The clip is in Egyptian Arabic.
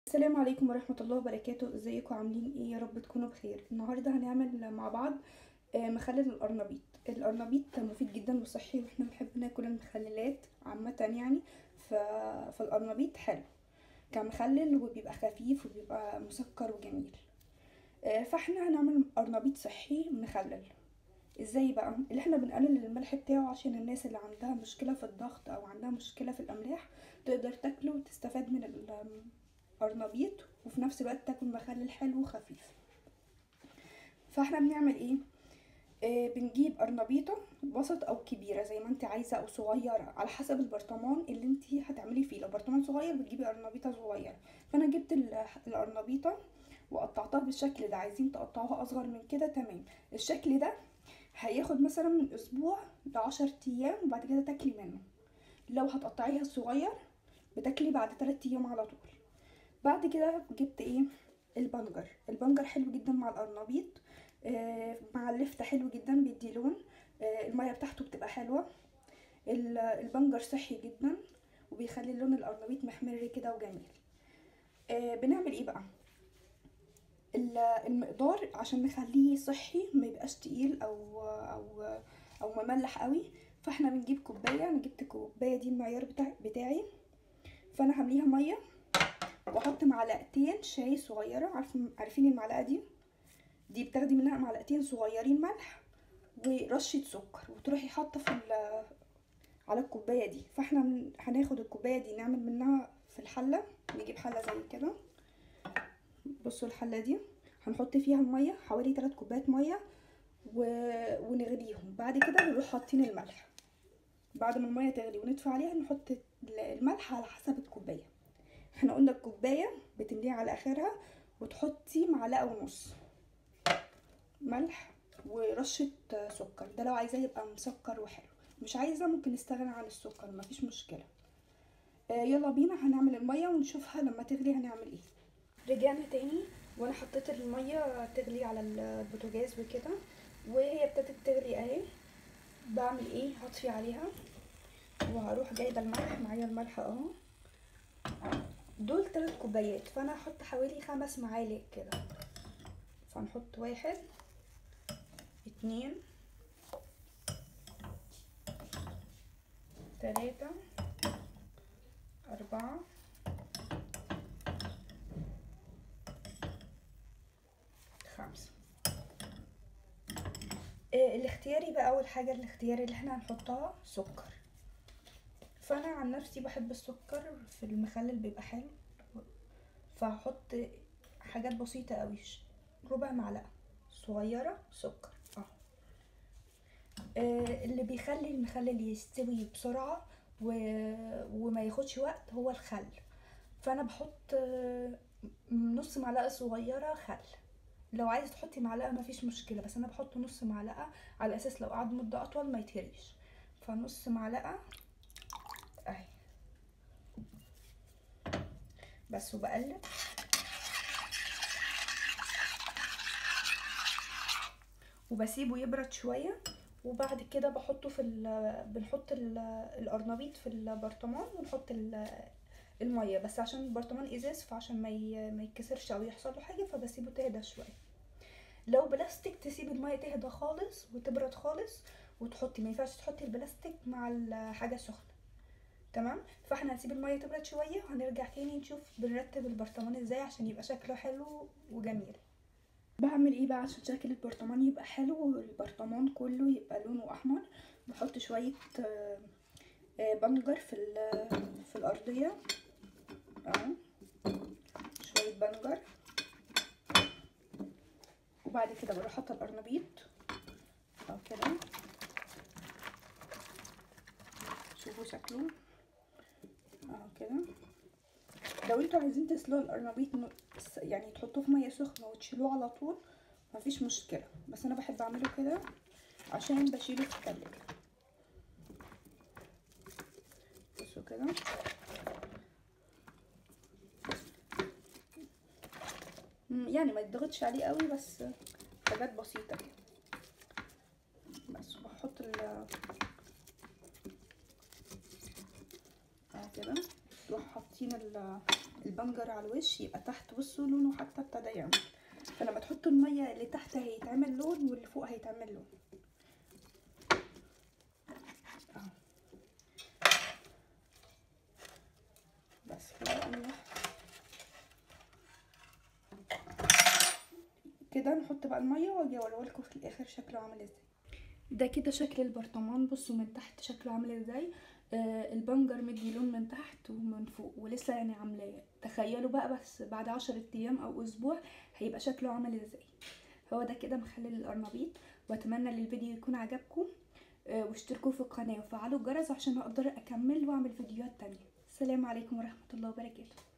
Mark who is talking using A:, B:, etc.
A: السلام عليكم ورحمة الله وبركاته ازيكم عاملين ايه يا رب تكونوا بخير النهاردة هنعمل مع بعض آه، مخلل القرنبيط القرنبيط مفيد جدا وصحي واحنا بنحب ناكل المخللات عامة يعني ف... فالقرنبيط حلو كمخلل وبيبقى خفيف وبيبقى مسكر وجميل آه، فاحنا هنعمل قرنبيط صحي مخلل ازاي بقى اللي احنا بنقلل الملح بتاعه عشان الناس اللي عندها مشكلة في الضغط او عندها مشكلة في الاملاح تقدر تاكله وتستفاد من القرنبيط وفي نفس الوقت تاكل مخلل حلو وخفيف فاحنا بنعمل ايه آه بنجيب قرنبيطه وسط او كبيره زي ما انت عايزه او صغيره على حسب البرطمان اللي انت هتعملي فيه لو برطمان صغير بتجيبي قرنبيطه صغيره فانا جبت ال- القرنبيطه وقطعتها بالشكل ده عايزين تقطعوها اصغر من كده تمام الشكل ده هياخد مثلا من اسبوع لعشر ايام وبعد كده تاكلي منه لو هتقطعيها صغير بتاكلي بعد 3 ايام على طول بعد كده جبت ايه البنجر البنجر حلو جدا مع القرنبيط آه مع اللفته حلو جدا بيدي لون آه الميه بتاعته بتبقى حلوه ال- البنجر صحي جدا وبيخلي لون القرنبيط محمر كده وجميل آه بنعمل ايه بقى ال- المقدار عشان نخليه صحي ما يبقاش تقيل او او او مملح قوي فاحنا بنجيب كوبايه انا جبت كوبايه دي المعيار بتاع بتاعي فانا همليها ميه واحط معلقتين شاي صغيره عارفين عارفين المعلقه دي دي بتاخدي منها معلقتين صغيرين ملح ورشه سكر وتروحي حاطه في ال- على الكوبايه دي فاحنا من- هناخد الكوبايه دي نعمل منها في الحله نجيب حله زي كده بصوا الحله دي هنحط فيها الميه حوالي 3 كوبايات ميه و... ونغليهم بعد كده نروح حاطين الملح بعد ما الميه تغلي وندفع عليها نحط الملح على حسب الكوبايه احنا قلنا الكوبايه بتمليها على اخرها وتحطي معلقه ونص ملح ورشه سكر ده لو عايزاه يبقى مسكر وحلو مش عايزه ممكن نستغنى عن السكر مفيش مشكله آه يلا بينا هنعمل الميه ونشوفها لما تغلي هنعمل ايه رجعنا تاني وانا حطيت الميه تغلي على البوتاجاز وكده وهي ابتدت تغلي اهي بعمل ايه هطفي عليها وهروح جايبه الملح معايا الملح اهو دول تلات كوبايات فانا هحط حوالي خمس معالق كده فنحط واحد اتنين تلاتة أربعة خمسة آه، الاختياري بقى أول حاجة الاختياري اللي احنا هنحطها سكر فأنا عن نفسي بحب السكر في المخلل بيبقى حلو فهحط حاجات بسيطة قوي ربع معلقة صغيرة سكر اه آه، اللي بيخلي المخلل يستوي بسرعة و... وما ياخدش وقت هو الخل فانا بحط آه، نص معلقة صغيرة خل لو عايز تحطي معلقة مفيش مشكلة بس انا بحط نص معلقة على اساس لو قعد مدة اطول ما يتهريش فنص معلقة اهي بس وبقلب وبسيبه يبرد شوية وبعد كده بحطه في ال بنحط ال- القرنبيط في البرطمان ونحط ال- المية بس عشان البرطمان ازاز فعشان ما ي- ما يتكسرش او يحصل له حاجة فبسيبه تهدى شوية لو بلاستيك تسيب المية تهدى خالص وتبرد خالص وتحطي ما ينفعش تحطي البلاستيك مع الحاجة سخنة تمام فاحنا هنسيب المية تبرد شوية وهنرجع تاني نشوف بنرتب البرطمان ازاي عشان يبقى شكله حلو وجميل بعمل ايه بقى عشان شكل البرطمان يبقى حلو والبرطمان كله يبقى لونه احمر بحط شوية آه، آه، بنجر في ال- في الارضية اهو شوية بنجر وبعد كده بروح حاطة القرنبيط اهو كده شوفوا شكله اهو كده لو انتوا عايزين تسلقوا القرنبيط ن- س- يعني تحطوه في ميه سخنه وتشيلوه على طول مفيش مشكله بس انا بحب اعمله كده عشان بشيله في التلاجة بصوا كده مم، يعني ما يتضغطش عليه قوي بس حاجات بسيطه كده بس بحط ال اهو كده تروح حاطين ال- البنجر على الوش يبقى تحت بصوا لونه حتى ابتدى يعمل فلما تحطوا الميه اللي تحت هيتعمل لون واللي فوق هيتعمل لون اهو بس كده نروح كده نحط بقى الميه واجي اوريهولكوا في الاخر شكله عامل ازاي ده كده شكل البرطمان بصوا من تحت شكله عامل ازاي آه البنجر مدي لون من تحت ومن فوق ولسه يعني عاملاه تخيلوا بقى بس بعد عشرة ايام او اسبوع هيبقى شكله عامل ازاي هو ده كده مخلل القرنبيط واتمنى ان الفيديو يكون عجبكم آه واشتركوا في القناه وفعلوا الجرس عشان اقدر اكمل واعمل فيديوهات تانية السلام عليكم ورحمه الله وبركاته